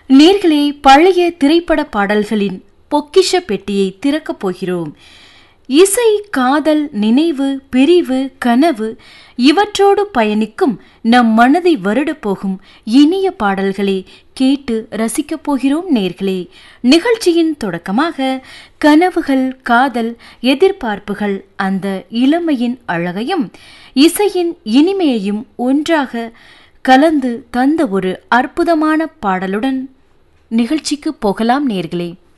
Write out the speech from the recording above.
நேர்களே பழைய திரைப்பட பாடல்களின் பொக்கிஷ பெட்டியை திறக்கப் போகிறோம் இசை காதல் நினைவு பிரிவு கனவு இவற்றோடு பயணிக்கும் நம் மனதை வருடப் போகும் இனிய பாடல்களை கேட்டு ரசிக்கப் போகிறோம் நேர்களே நிகழ்ச்சியின் தொடக்கமாக கனவுகள் காதல் எதிர்பார்ப்புகள் அந்த இளமையின் அழகையும் இசையின் இனிமையையும் ஒன்றாக கலந்து தந்த ஒரு அற்புதமான பாடலுடன் நிகழ்ச்சிக்கு போகலாம் நேர்களே